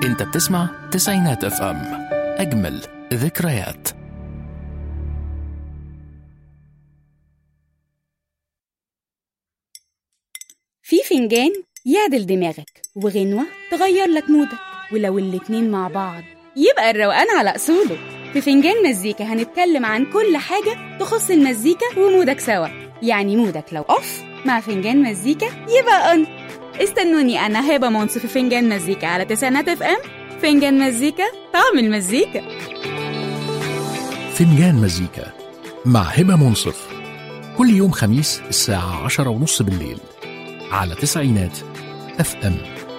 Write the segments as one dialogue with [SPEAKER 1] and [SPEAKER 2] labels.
[SPEAKER 1] انت بتسمع تسعينات اف ام اجمل ذكريات
[SPEAKER 2] في فنجان يعدل دماغك وغنوة تغير لك مودك ولو الاتنين مع بعض يبقى الروقان على أصوله في فنجان مزيكا هنتكلم عن كل حاجة تخص المزيكا ومودك سوا يعني مودك لو أوف مع فنجان مزيكا يبقى أون استنوني أنا هبة منصف في فنجان مزيكا على تسعينات اف ام فنجان مزيكا طعم المزيكا
[SPEAKER 1] فنجان مزيكا مع هبة منصف كل يوم خميس الساعة عشرة ونص بالليل على تسعينات اف ام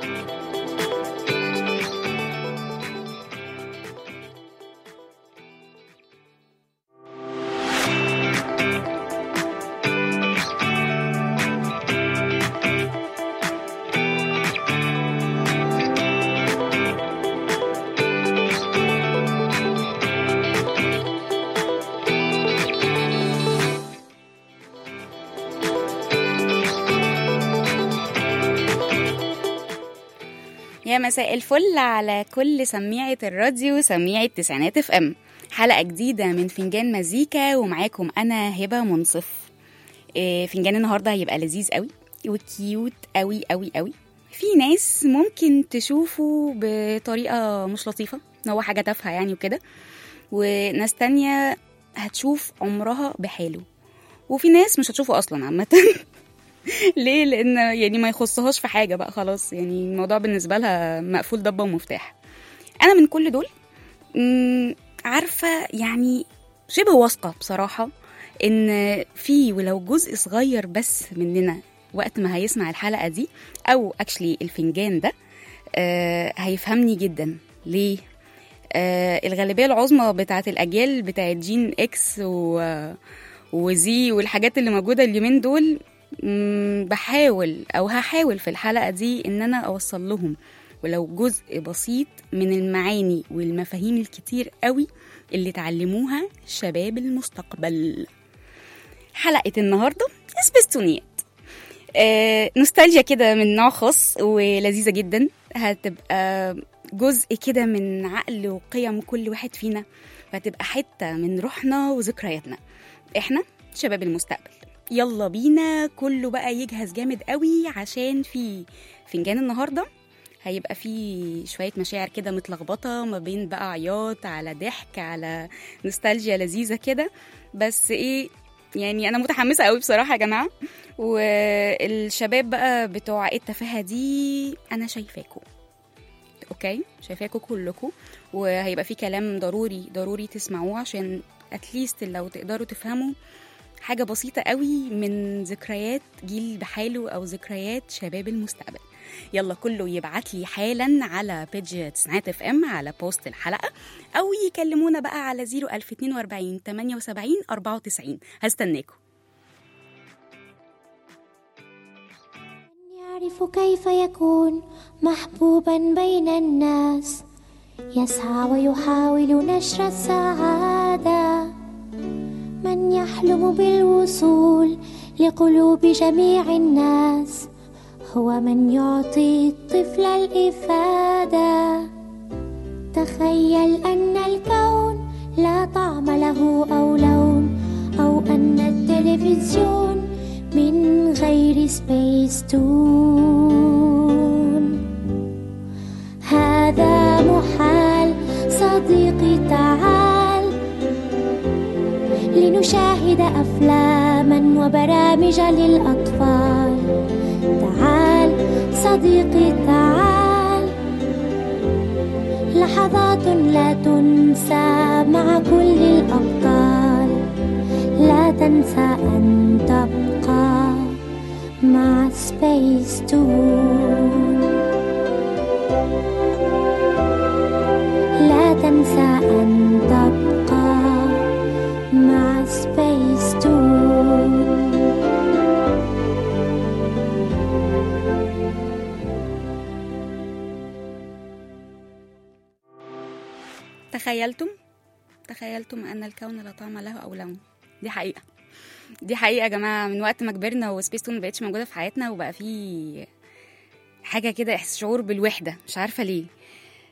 [SPEAKER 2] يا مساء الفل على كل سميعة الراديو سميعة تسعينات اف ام حلقة جديدة من فنجان مزيكا ومعاكم أنا هبة منصف إيه، فنجان النهاردة هيبقى لذيذ قوي وكيوت قوي قوي قوي في ناس ممكن تشوفه بطريقة مش لطيفة إن هو حاجة تافهة يعني وكده وناس تانية هتشوف عمرها بحاله وفي ناس مش هتشوفه أصلا عامة ليه لان يعني ما يخصهاش في حاجه بقى خلاص يعني الموضوع بالنسبه لها مقفول ضبه ومفتاح انا من كل دول مم، عارفه يعني شبه واثقه بصراحه ان في ولو جزء صغير بس مننا وقت ما هيسمع الحلقه دي او اكشلي الفنجان ده آه هيفهمني جدا ليه آه الغالبيه العظمى بتاعت الاجيال بتاعت جين اكس و وزي والحاجات اللي موجوده اليومين دول مم، بحاول او هحاول في الحلقه دي ان انا اوصل لهم ولو جزء بسيط من المعاني والمفاهيم الكتير قوي اللي اتعلموها شباب المستقبل حلقه النهارده سبيستونيات آه نوستالجيا كده من نوع خاص ولذيذه جدا هتبقى جزء كده من عقل وقيم كل واحد فينا وهتبقى حته من روحنا وذكرياتنا احنا شباب المستقبل يلا بينا كله بقى يجهز جامد قوي عشان في فنجان النهارده هيبقى فيه شوية مشاعر كده متلخبطة ما بين بقى عياط على ضحك على نوستالجيا لذيذة كده بس ايه يعني انا متحمسة قوي بصراحة يا جماعة والشباب بقى بتوع ايه التفاهة دي انا شايفاكم اوكي شايفاكم كلكم وهيبقى في كلام ضروري ضروري تسمعوه عشان اتليست لو تقدروا تفهموا حاجة بسيطة قوي من ذكريات جيل بحاله أو ذكريات شباب المستقبل يلا كله يبعت لي حالا على بيج تسعينات اف ام على بوست الحلقة أو يكلمونا بقى على 01042 78 94 هستناكم
[SPEAKER 3] يعرف كيف يكون محبوبا بين الناس يسعى ويحاول نشر السعادة من يحلم بالوصول لقلوب جميع الناس هو من يعطي الطفل الإفادة تخيل أن الكون لا طعم له أو لون أو أن التلفزيون من غير سبيس تون هذا محال صديقي تعال لنشاهد أفلاما وبرامج للأطفال تعال صديقي تعال لحظات لا تنسى مع كل الأبطال لا تنسى أن تبقى مع سبيس تون لا تنسى أن تبقى مع سبيس تون
[SPEAKER 2] تخيلتم تخيلتم أن الكون لا طعم له أو لون دي حقيقة دي حقيقة يا جماعة من وقت ما كبرنا وسبيستون مبقتش موجودة في حياتنا وبقى في حاجة كده إحس- شعور بالوحدة مش عارفة ليه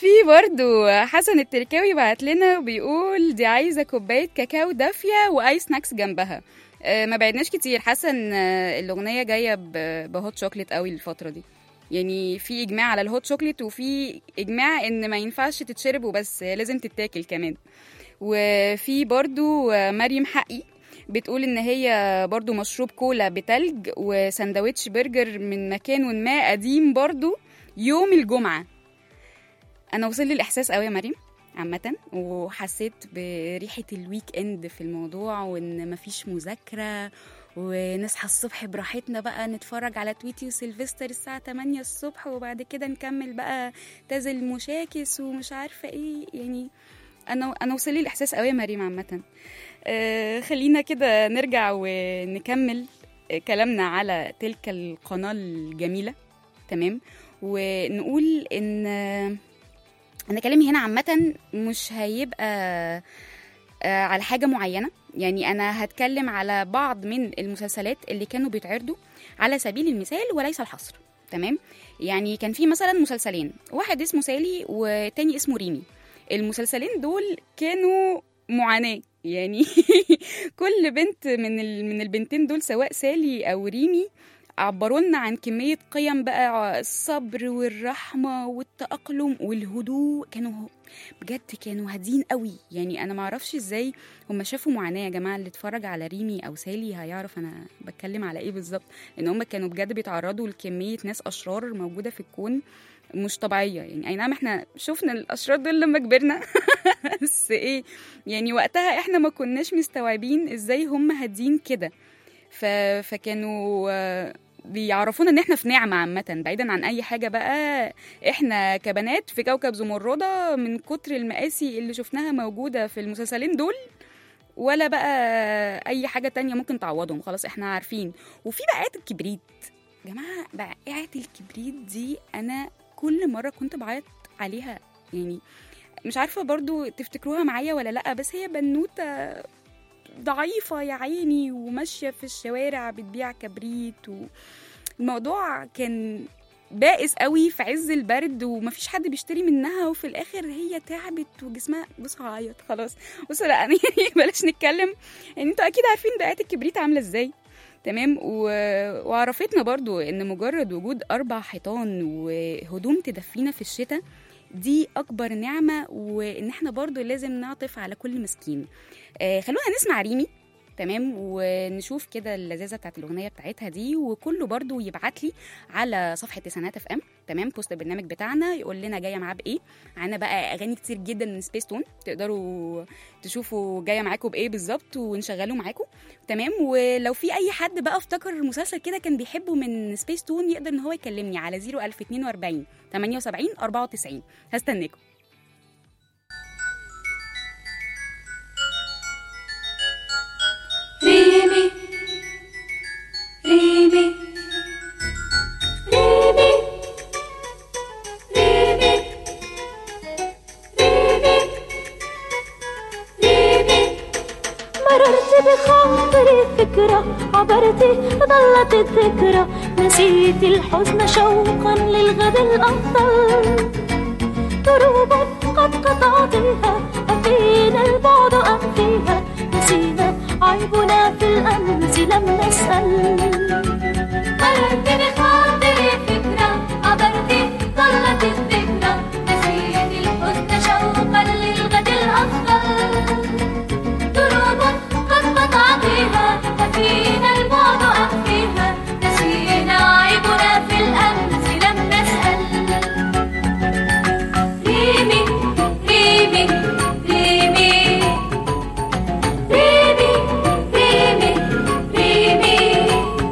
[SPEAKER 2] في برضو حسن التركاوي بعت لنا وبيقول دي عايزه كوبايه كاكاو دافيه واي سناكس جنبها آه، ما بعدناش كتير حسن آه، الاغنيه جايه ب- بهوت شوكليت قوي الفتره دي يعني في اجماع على الهوت شوكليت وفي اجماع ان ما ينفعش تتشرب وبس لازم تتاكل كمان وفي برضو آه، مريم حقي بتقول ان هي برضو مشروب كولا بتلج وسندوتش برجر من مكان ما قديم برضو يوم الجمعه انا وصل لي الاحساس قوي يا مريم عامة وحسيت بريحة الويك اند في الموضوع وان مفيش مذاكرة ونصحى الصبح براحتنا بقى نتفرج على تويتي وسيلفستر الساعة 8 الصبح وبعد كده نكمل بقى تازل مشاكس ومش عارفة ايه يعني انا انا وصل لي الاحساس قوي يا مريم عامة آه خلينا كده نرجع ونكمل آه، كلامنا على تلك القناة الجميلة تمام ونقول ان آه، انا كلامي هنا عامه مش هيبقى آه، على حاجه معينه يعني انا هتكلم على بعض من المسلسلات اللي كانوا بيتعرضوا على سبيل المثال وليس الحصر تمام يعني كان في مثلا مسلسلين واحد اسمه سالي وتاني اسمه ريمي المسلسلين دول كانوا معاناه يعني كل بنت من ال- من البنتين دول سواء سالي او ريمي عبروا لنا عن كمية قيم بقى الصبر والرحمة والتأقلم والهدوء كانوا بجد كانوا هادين قوي يعني أنا معرفش إزاي هم شافوا معاناة يا جماعة اللي اتفرج على ريمي أو سالي هيعرف أنا بتكلم على إيه بالظبط إن هم كانوا بجد بيتعرضوا لكمية ناس أشرار موجودة في الكون مش طبيعية يعني أي نعم إحنا شفنا الأشرار دول لما كبرنا بس إيه يعني وقتها إحنا ما كناش مستوعبين إزاي هم هادين كده ف... فكانوا آه، بيعرفونا ان احنا في نعمه عامه بعيدا عن اي حاجه بقى احنا كبنات في كوكب زمرده من كتر المآسي اللي شفناها موجوده في المسلسلين دول ولا بقى اي حاجه تانية ممكن تعوضهم خلاص احنا عارفين وفي بقات الكبريت يا جماعه بقات الكبريت دي انا كل مره كنت بعيط عليها يعني مش عارفه برضو تفتكروها معايا ولا لا بس هي بنوته ضعيفة يا عيني وماشية في الشوارع بتبيع كبريت والموضوع كان بائس قوي في عز البرد ومفيش حد بيشتري منها وفي الاخر هي تعبت وجسمها بص هعيط خلاص بص لا يعني بلاش نتكلم يعني انتوا اكيد عارفين بقات الكبريت عامله ازاي تمام و... وعرفتنا برضو ان مجرد وجود اربع حيطان وهدوم تدفينا في الشتاء دي اكبر نعمه وان احنا برضو لازم نعطف على كل مسكين آه خلونا نسمع ريمي تمام ونشوف كده اللذاذه بتاعت الاغنيه بتاعتها دي وكله برضو يبعت لي على صفحه تسعينات اف ام تمام بوست البرنامج بتاعنا يقول لنا جايه معاه بايه معانا بقى اغاني كتير جدا من سبيس تون تقدروا تشوفوا جايه معاكم بايه بالظبط ونشغله معاكم تمام ولو في اي حد بقى افتكر مسلسل كده كان بيحبه من سبيس تون يقدر ان هو يكلمني على 01042 78 94 هستناكم
[SPEAKER 4] ريمي ريمي ريمي ريمي ريمي ريمي
[SPEAKER 3] مررت بخاطري فكرة عبرت ظلت الذكرى نسيت الحزن شوقا للغد الأفضل دروب قد قطعتها أفينا البعد أم فيها نسينا عيبنا في الأمس لم نسأل
[SPEAKER 4] مررت بخاطري فكرة عبرت ظلت الذكرى نسيت الحزن شوقا للغد الأفضل دروب قد قطعتها أفينا البعد أم فيها نسينا عيبنا في الأمس لم نسأل ريمي ريمي ريمي ريمي ريمي ريمي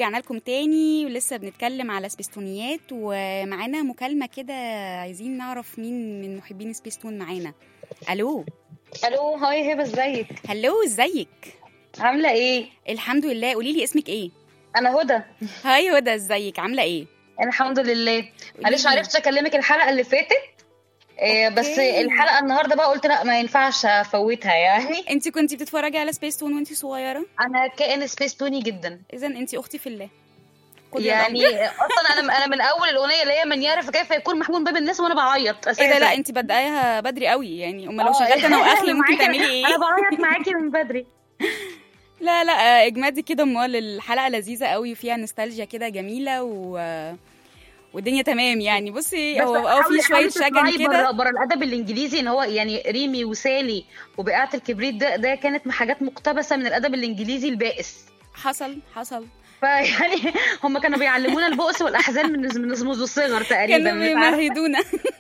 [SPEAKER 2] ورجعنا لكم تاني ولسه بنتكلم على سبيستونيات ومعانا مكالمة كده عايزين نعرف مين من محبين سبيستون معانا الو
[SPEAKER 5] الو هاي هبه ازيك
[SPEAKER 2] هلو ازيك
[SPEAKER 5] عامله ايه
[SPEAKER 2] الحمد لله قولي لي اسمك ايه
[SPEAKER 5] انا هدى
[SPEAKER 2] هاي هدى ازيك عامله ايه
[SPEAKER 5] انا الحمد لله معلش
[SPEAKER 2] لي.
[SPEAKER 5] عرفت اكلمك الحلقه اللي فاتت إيه بس
[SPEAKER 2] أوكي.
[SPEAKER 5] الحلقه النهارده بقى قلت لا ما ينفعش افوتها يعني
[SPEAKER 2] انت كنتي بتتفرجي على سبيستون وانت صغيره
[SPEAKER 5] انا كائن سبيس توني جدا
[SPEAKER 2] اذا انت اختي في الله خدي
[SPEAKER 5] يعني
[SPEAKER 2] الأمر.
[SPEAKER 5] اصلا انا انا من اول الاغنيه اللي هي من يعرف كيف يكون محمود باب الناس وانا بعيط اساسا
[SPEAKER 2] ايه ده لا انت بدايها بدري قوي يعني امال لو
[SPEAKER 5] آه،
[SPEAKER 2] شغلت انا واخلي ممكن
[SPEAKER 5] معاكي-
[SPEAKER 2] تعملي ايه
[SPEAKER 5] انا بعيط معاكي من بدري
[SPEAKER 2] لا لا آه، اجمادي كده امال الحلقه لذيذه قوي وفيها نوستالجيا كده جميله و والدنيا تمام يعني بصي هو اه في شويه شجن كده
[SPEAKER 5] بره الادب الانجليزي ان هو يعني ريمي وسالي وبقعه الكبريت ده ده كانت حاجات مقتبسه من الادب الانجليزي البائس
[SPEAKER 2] حصل حصل
[SPEAKER 5] فيعني هم كانوا بيعلمونا البؤس والاحزان من من منذ الصغر تقريبا
[SPEAKER 2] كانوا
[SPEAKER 5] مش عارفة.
[SPEAKER 2] بيمهدونا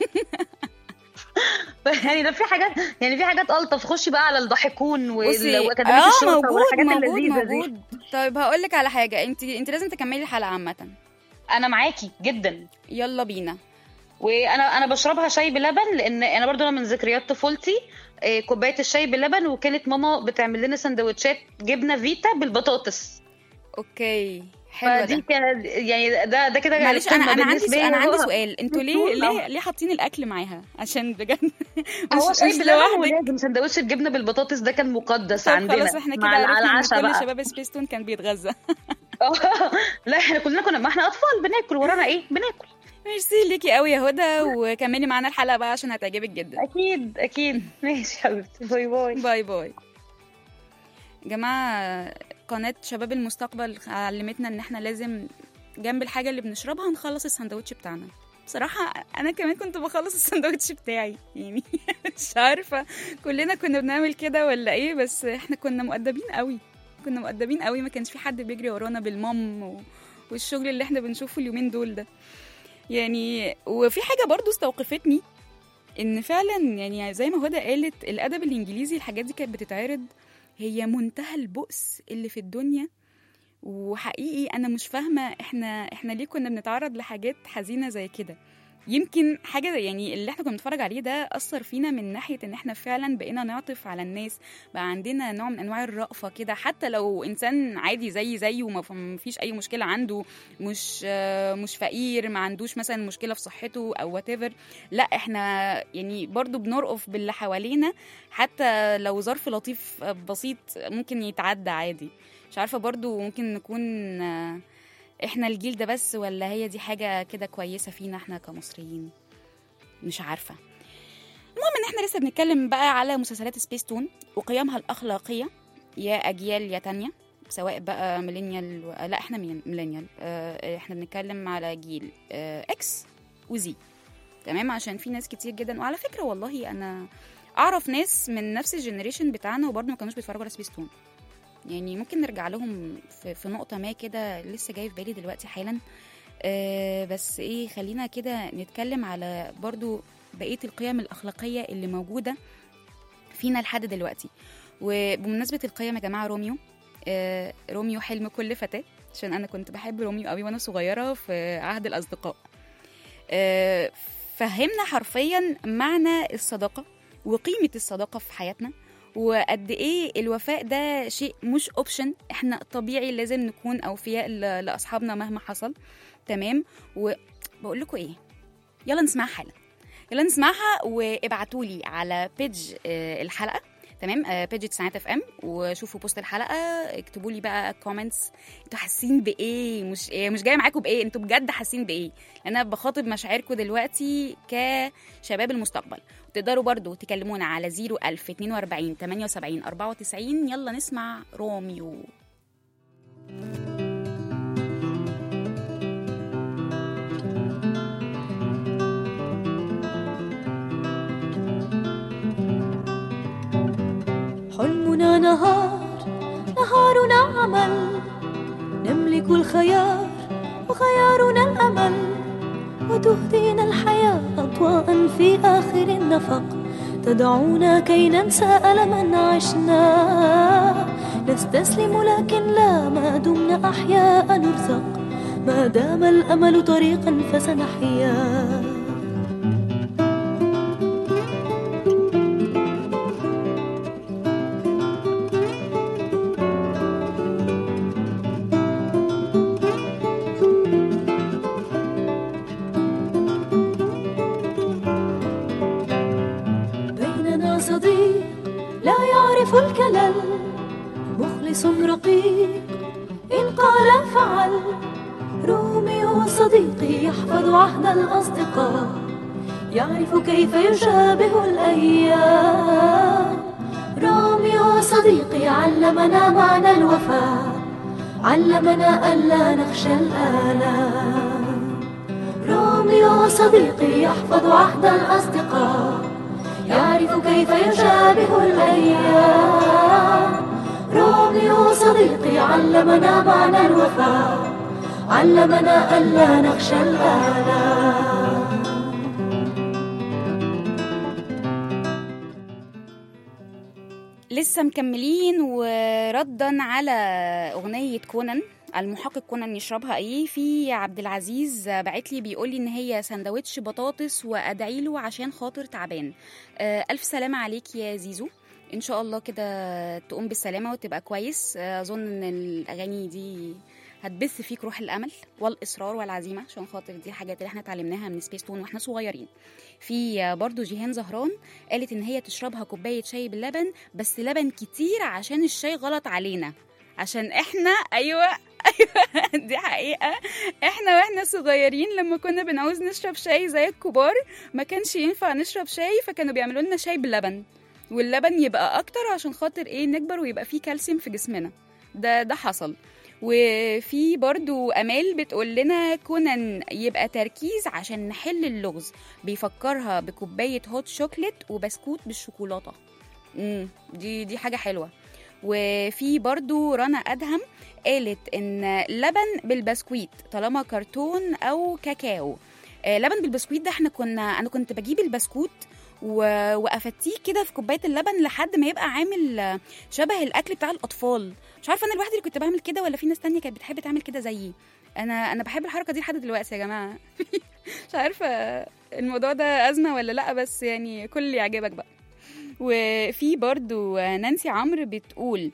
[SPEAKER 5] يعني ده في حاجات يعني في حاجات الطف خشي بقى على الضاحكون وال-
[SPEAKER 2] بصي
[SPEAKER 5] واكاديميه
[SPEAKER 2] اه
[SPEAKER 5] الشرطه
[SPEAKER 2] موجود
[SPEAKER 5] والحاجات
[SPEAKER 2] موجود
[SPEAKER 5] اللذيذه دي
[SPEAKER 2] موجود طيب هقول لك على حاجه انت انت لازم تكملي الحلقه عامه
[SPEAKER 5] انا معاكي جدا
[SPEAKER 2] يلا بينا
[SPEAKER 5] وانا انا بشربها شاي بلبن لان انا برضو انا من ذكريات طفولتي آه، كوبايه الشاي بلبن وكانت ماما بتعمل لنا سندوتشات جبنه فيتا بالبطاطس
[SPEAKER 2] اوكي حلو
[SPEAKER 5] فدي
[SPEAKER 2] ده
[SPEAKER 5] كانت يعني ده ده كده
[SPEAKER 2] معلش انا
[SPEAKER 5] القمة
[SPEAKER 2] انا عندي
[SPEAKER 5] بالنسبة لي.
[SPEAKER 2] انا عندي
[SPEAKER 5] هو-
[SPEAKER 2] سؤال انتوا ليه
[SPEAKER 5] طول
[SPEAKER 2] ليه ليه حاطين الاكل معاها عشان بجد
[SPEAKER 5] هو
[SPEAKER 2] مش
[SPEAKER 5] شاي
[SPEAKER 2] مش
[SPEAKER 5] بلبن
[SPEAKER 2] لوحدك
[SPEAKER 5] ولازم سندوتش الجبنه بالبطاطس ده كان مقدس
[SPEAKER 2] طب
[SPEAKER 5] عندنا
[SPEAKER 2] خلاص احنا كده
[SPEAKER 5] مع على
[SPEAKER 2] عرفنا ان
[SPEAKER 5] العشاء
[SPEAKER 2] كل
[SPEAKER 5] بقى
[SPEAKER 2] شباب سبيستون كان بيتغذى
[SPEAKER 5] لا احنا كلنا كنا ما احنا اطفال بناكل ورانا ايه بناكل
[SPEAKER 2] ميرسي ليكي قوي يا هدى وكملي معانا الحلقه بقى عشان هتعجبك جدا
[SPEAKER 5] اكيد اكيد ماشي حبيبتي باي باي
[SPEAKER 2] باي باي جماعة قناة شباب المستقبل علمتنا ان احنا لازم جنب الحاجة اللي بنشربها نخلص السندوتش بتاعنا بصراحة أنا كمان كنت بخلص السندوتش بتاعي يعني مش عارفة كلنا كنا بنعمل كده ولا إيه بس إحنا كنا مؤدبين قوي كنا مؤدبين قوي ما كانش في حد بيجري ورانا بالمام و... والشغل اللي إحنا بنشوفه اليومين دول ده يعني وفي حاجة برضو استوقفتني ان فعلا يعني زي ما هدى قالت الادب الانجليزي الحاجات دي كانت بتتعرض هي منتهى البؤس اللي في الدنيا وحقيقي انا مش فاهمه احنا احنا ليه كنا بنتعرض لحاجات حزينه زي كده يمكن حاجه يعني اللي احنا كنا بنتفرج عليه ده اثر فينا من ناحيه ان احنا فعلا بقينا نعطف على الناس بقى عندنا نوع من انواع الرأفه كده حتى لو انسان عادي زي زيه وما ف- ما فيش اي مشكله عنده مش آه، مش فقير ما عندوش مثلا مشكله في صحته او whatever لا احنا يعني برضو بنرقف باللي حوالينا حتى لو ظرف لطيف بسيط ممكن يتعدى عادي مش عارفه برضو ممكن نكون آه، احنا الجيل ده بس ولا هي دي حاجه كده كويسه فينا احنا كمصريين مش عارفه المهم ان احنا لسه بنتكلم بقى على مسلسلات سبيس تون وقيمها الاخلاقيه يا اجيال يا تانية سواء بقى ميلينيال و... لا احنا مين- ميلينيال اه احنا بنتكلم على جيل اه اكس وزي تمام عشان في ناس كتير جدا وعلى فكره والله انا اعرف ناس من نفس الجنريشن بتاعنا وبرضه ما كانوش بيتفرجوا على سبيس تون يعني ممكن نرجع لهم في, في نقطه ما كده لسه جاي في بالي دلوقتي حالا آه بس ايه خلينا كده نتكلم على برضو بقيه القيم الاخلاقيه اللي موجوده فينا لحد دلوقتي وبمناسبه القيم يا جماعه روميو آه روميو حلم كل فتاه عشان انا كنت بحب روميو قوي وانا صغيره في عهد الاصدقاء آه فهمنا حرفيا معنى الصداقه وقيمه الصداقه في حياتنا وقد ايه الوفاء ده شيء مش اوبشن احنا طبيعي لازم نكون اوفياء ل- لاصحابنا مهما حصل تمام وبقول لكم ايه يلا نسمعها حالا يلا نسمعها وابعتوا لي على بيج آه، الحلقه تمام آه، بيج تسعينات اف ام وشوفوا بوست الحلقه اكتبوا لي بقى كومنتس انتوا حاسين بايه مش إيه مش جايه معاكم بايه انتوا بجد حاسين بايه انا بخاطب مشاعركم دلوقتي كشباب المستقبل تقدروا برضو تكلمونا على 01000 42 78 94 يلا نسمع روميو
[SPEAKER 3] حلمنا نهار نهارنا عمل نملك الخيار وخيارنا الأمل وتهدينا الحياة أضواء في آخر النفق تدعونا كي ننسى ألما عشنا
[SPEAKER 6] نستسلم لكن لا ما دمنا أحياء نرزق ما دام الأمل طريقا فسنحيا بيننا صديق لا يعرف الكلل مخلص رقيق إن قال فعل روميو صديقي يحفظ عهد الأصدقاء يعرف كيف يشابه الأيام روميو صديقي علمنا معنى الوفاء علمنا ألا نخشى الآلام روميو صديقي يحفظ عهد الأصدقاء يعرف كيف يشابه الأيام روميو صديقي علمنا معنى الوفاء علمنا ألا نخشى الآلام
[SPEAKER 2] لسه مكملين وردا على أغنية كونان المحقق كونان يشربها ايه في عبد العزيز بعت لي بيقول لي ان هي سندوتش بطاطس وادعي له عشان خاطر تعبان آه، الف سلامه عليك يا زيزو ان شاء الله كده تقوم بالسلامه وتبقى كويس آه، اظن ان الاغاني دي هتبث فيك روح الامل والاصرار والعزيمه عشان خاطر دي الحاجات اللي احنا اتعلمناها من سبيس تون واحنا صغيرين في آه، برضو جيهان زهران قالت ان هي تشربها كوبايه شاي باللبن بس لبن كتير عشان الشاي غلط علينا عشان احنا ايوه ايوه دي حقيقه احنا واحنا صغيرين لما كنا بنعوز نشرب شاي زي الكبار ما كانش ينفع نشرب شاي فكانوا بيعملوا لنا شاي باللبن واللبن يبقى اكتر عشان خاطر ايه نكبر ويبقى فيه كالسيوم في جسمنا ده ده حصل وفي برضو امال بتقول لنا كونان يبقى تركيز عشان نحل اللغز بيفكرها بكوبايه هوت شوكليت وبسكوت بالشوكولاته امم دي دي حاجه حلوه وفي برضو رنا ادهم قالت ان لبن بالبسكويت طالما كرتون او كاكاو آه، لبن بالبسكويت ده احنا كنا انا كنت بجيب البسكوت و- وافتيه كده في كوبايه اللبن لحد ما يبقى عامل آه، شبه الاكل بتاع الاطفال مش عارفه انا الوحيده اللي كنت بعمل كده ولا في ناس تانية كانت بتحب تعمل كده زيي انا انا بحب الحركه دي لحد دلوقتي يا جماعه مش عارفه الموضوع ده ازمه ولا لا بس يعني كل اللي يعجبك بقى وفي برضو نانسي عمرو بتقول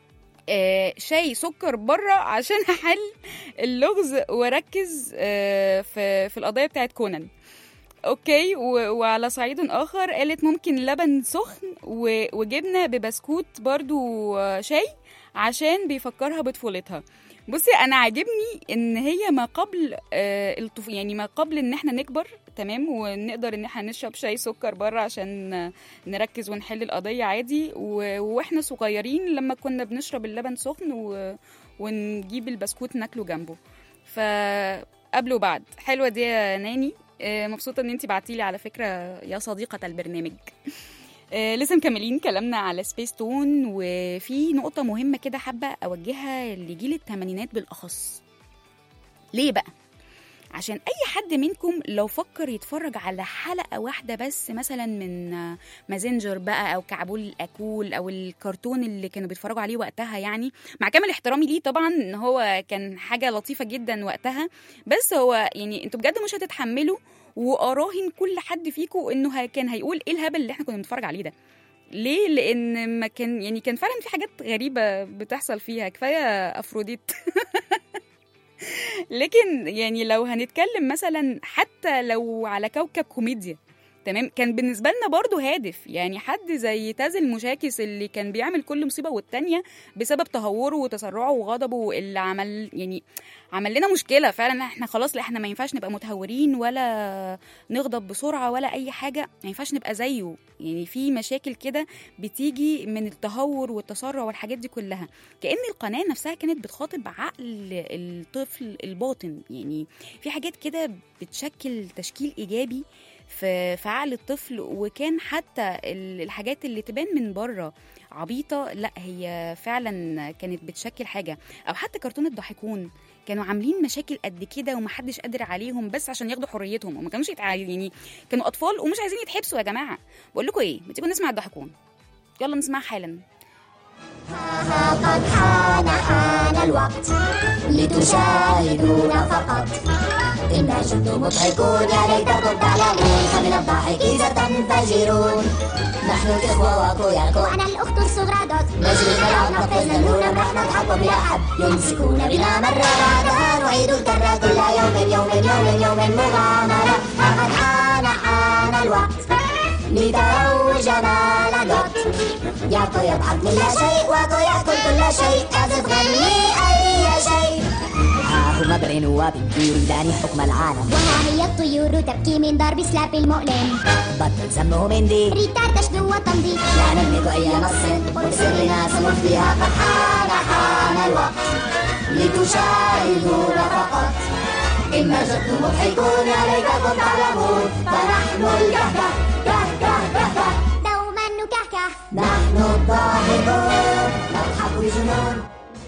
[SPEAKER 2] آه، شاي سكر بره عشان احل اللغز واركز آه، في في القضيه بتاعت كونان اوكي و- وعلى صعيد اخر قالت ممكن لبن سخن و- وجبنه ببسكوت برضو آه، شاي عشان بيفكرها بطفولتها بصي انا عاجبني ان هي ما قبل آه الطف... يعني ما قبل ان احنا نكبر تمام ونقدر ان احنا نشرب شاي سكر بره عشان آه، نركز ونحل القضيه عادي و... واحنا صغيرين لما كنا بنشرب اللبن سخن و... ونجيب البسكوت ناكله جنبه فقبل وبعد حلوه دي يا ناني آه، مبسوطه ان انت بعتيلي على فكره يا صديقه البرنامج آه، لسه مكملين كلامنا على سبيس تون وفي نقطة مهمة كده حابة أوجهها لجيل الثمانينات بالأخص ليه بقى؟ عشان أي حد منكم لو فكر يتفرج على حلقة واحدة بس مثلا من آه، مازنجر بقى أو كعبول الأكول أو الكرتون اللي كانوا بيتفرجوا عليه وقتها يعني مع كامل احترامي ليه طبعا إن هو كان حاجة لطيفة جدا وقتها بس هو يعني انتوا بجد مش هتتحملوا واراهن كل حد فيكم انه ه- كان هيقول ايه الهبل اللي احنا كنا بنتفرج عليه ده ليه لان ما كان يعني كان فعلا في حاجات غريبه بتحصل فيها كفايه افروديت لكن يعني لو هنتكلم مثلا حتى لو على كوكب كوميديا تمام كان بالنسبه لنا برضو هادف يعني حد زي تاز المشاكس اللي كان بيعمل كل مصيبه والتانيه بسبب تهوره وتسرعه وغضبه اللي عمل يعني عمل لنا مشكله فعلا احنا خلاص لا احنا ما ينفعش نبقى متهورين ولا نغضب بسرعه ولا اي حاجه ما ينفعش نبقى زيه يعني في مشاكل كده بتيجي من التهور والتسرع والحاجات دي كلها كأن القناه نفسها كانت بتخاطب عقل الطفل الباطن يعني في حاجات كده بتشكل تشكيل ايجابي في في عقل الطفل وكان حتى ال- الحاجات اللي تبان من بره عبيطه لا هي فعلا كانت بتشكل حاجه او حتى كرتون الضاحكون كانوا عاملين مشاكل قد كده ومحدش قادر عليهم بس عشان ياخدوا حريتهم وما كانوش يتع... يعني كانوا اطفال ومش عايزين يتحبسوا يا جماعه بقول لكم ايه ما تيجوا نسمع الضحكون يلا نسمع حالا
[SPEAKER 3] قد حان حان الوقت لتشاهدونا فقط إنا جند مضحكون يا ليتكم تعلمون فمن الضحك ستنفجرون نحن الإخوة وأخوياكم
[SPEAKER 7] وأنا الأخت الصغرى دوت
[SPEAKER 3] نجري نلعب نقفز نلون نمرح نضحك وبلا حد يمسكون بنا مرة بعدها نعيد الكرة كل يوم يوم يوم يوم مغامرة لقد حان حان الوقت لتروا جمال دوت ياكو يضحك من لا شيء واكو ياكل كل شيء اعزف غني اي شيء
[SPEAKER 8] ها هما برين وبنتي يريدان حكم العالم
[SPEAKER 7] وها هي الطيور تبكي من ضرب سلاب المؤلم
[SPEAKER 8] بطل سمه مندي
[SPEAKER 7] ريتار تشدو وتمضي
[SPEAKER 3] لا نملك اي نص وبسرنا سنفديها قد حان حان الوقت لتشاهدونا فقط إنا جد مضحكون يا ليتكم تعلمون فنحن الكهكه كهكه كهكه
[SPEAKER 7] دوما نكهكه
[SPEAKER 3] نحن الضاحكون نضحك بجنون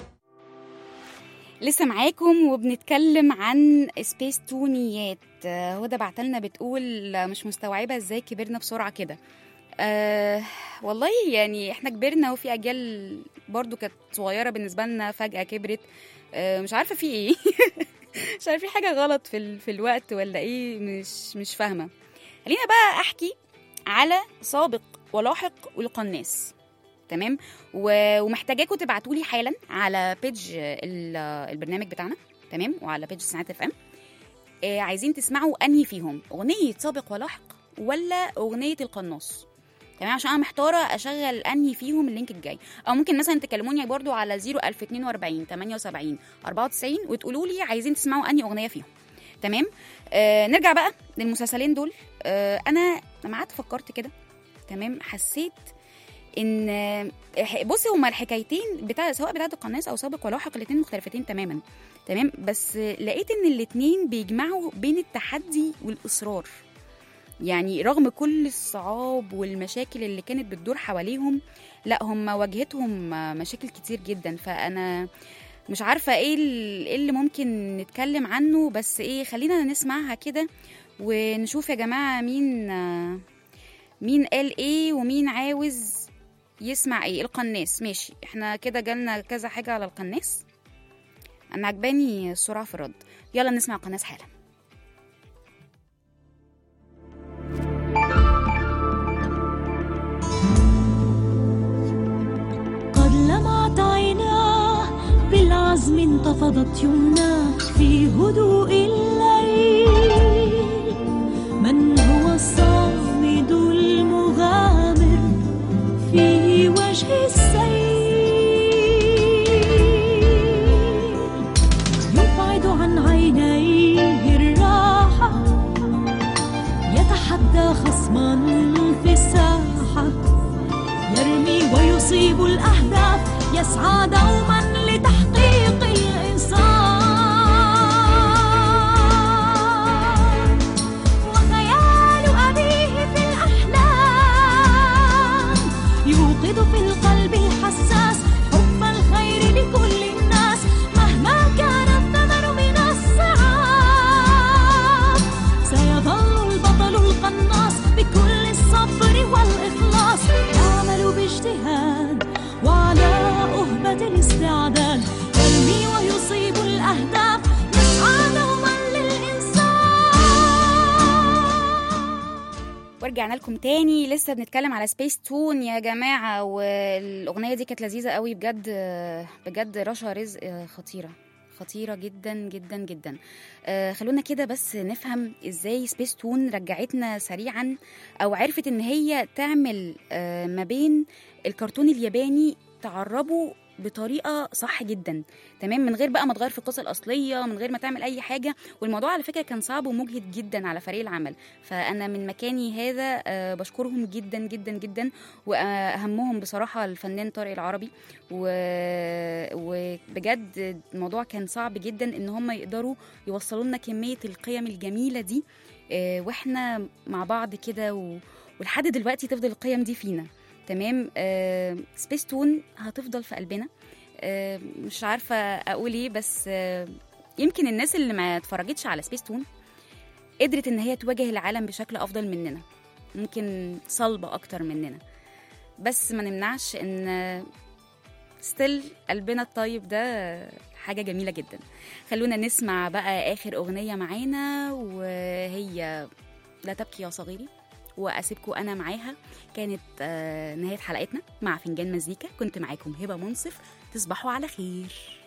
[SPEAKER 2] لسه معاكم وبنتكلم عن سبيس تونيات آه، هدى بعتلنا بتقول آه، مش مستوعبه ازاي كبرنا بسرعه كده أه والله يعني احنا كبرنا وفي اجيال برضو كانت صغيره بالنسبه لنا فجاه كبرت أه مش عارفه في ايه مش عارفه في حاجه غلط في ال... في الوقت ولا ايه مش مش فاهمه خلينا بقى احكي على سابق ولاحق والقناص تمام و- ومحتاجاكم تبعتوا لي حالا على بيج ال- البرنامج بتاعنا تمام وعلى بيج ساعات اف ام آه عايزين تسمعوا انهي فيهم اغنيه سابق ولاحق ولا اغنيه القناص تمام عشان انا محتاره اشغل انهي فيهم اللينك الجاي او ممكن مثلا تكلموني برضو على 01042 78 94 وتقولوا لي عايزين تسمعوا انهي اغنيه فيهم تمام آه نرجع بقى للمسلسلين دول آه انا لما قعدت فكرت كده تمام حسيت ان آه، بصي هما الحكايتين بتاع سواء بتاعه القناص او سابق ولاحق الاثنين مختلفتين تماما تمام بس لقيت ان الاثنين بيجمعوا بين التحدي والاصرار يعني رغم كل الصعاب والمشاكل اللي كانت بتدور حواليهم لا هم واجهتهم مشاكل كتير جدا فانا مش عارفه ايه ال- إيه اللي ممكن نتكلم عنه بس ايه خلينا نسمعها كده ونشوف يا جماعه مين آه، مين قال ايه ومين عاوز يسمع ايه القناص ماشي احنا كده جالنا كذا حاجه على القناص انا عجباني السرعه في الرد يلا نسمع القناص حالا
[SPEAKER 6] قد لمعت عيناه بالعزم انتفضت يمناه في هدوء الليل من هو الصامد المغامر في وجه السيل يبعد عن عينيه الراحة يتحدى خصما في الساحة يرمي ويصيب الأهداف يسعى دوما لتحقيق الإنسان وخيال أبيه في الأحلام يوقظ في القلب الحساس حب الخير لكل الناس مهما كان الثمن من الصعاب سيظل البطل القناص بكل الصبر والإخلاص يعمل باجتهاد وعلى أهبة الاستعداد يرمي ويصيب الأهداف يسعى دوما للإنسان
[SPEAKER 2] ورجعنا لكم تاني لسه بنتكلم على سبيس تون يا جماعه والاغنيه دي كانت لذيذه قوي بجد بجد رشا رزق خطيره خطيره جدا جدا جدا آه خلونا كده بس نفهم ازاي سبيس تون رجعتنا سريعا او عرفت ان هي تعمل آه ما بين الكرتون الياباني تعربه بطريقه صح جدا تمام من غير بقى ما تغير في القصه الاصليه من غير ما تعمل اي حاجه والموضوع على فكره كان صعب ومجهد جدا على فريق العمل فانا من مكاني هذا آه، بشكرهم جدا جدا جدا واهمهم بصراحه الفنان طارق العربي و- وبجد الموضوع كان صعب جدا ان هم يقدروا يوصلوا لنا كميه القيم الجميله دي آه، واحنا مع بعض كده و... ولحد دلوقتي تفضل القيم دي فينا تمام آه سبيس تون هتفضل في قلبنا آه مش عارفه اقول ايه بس آه يمكن الناس اللي ما اتفرجتش على سبيس تون قدرت ان هي تواجه العالم بشكل افضل مننا ممكن صلبه اكتر مننا بس ما نمنعش ان ستيل قلبنا الطيب ده حاجة جميلة جدا خلونا نسمع بقى آخر أغنية معانا وهي لا تبكي يا صغيري وأسيبكم أنا معاها كانت آه، نهاية حلقتنا مع فنجان مزيكا كنت معاكم هبة منصف تصبحوا على خير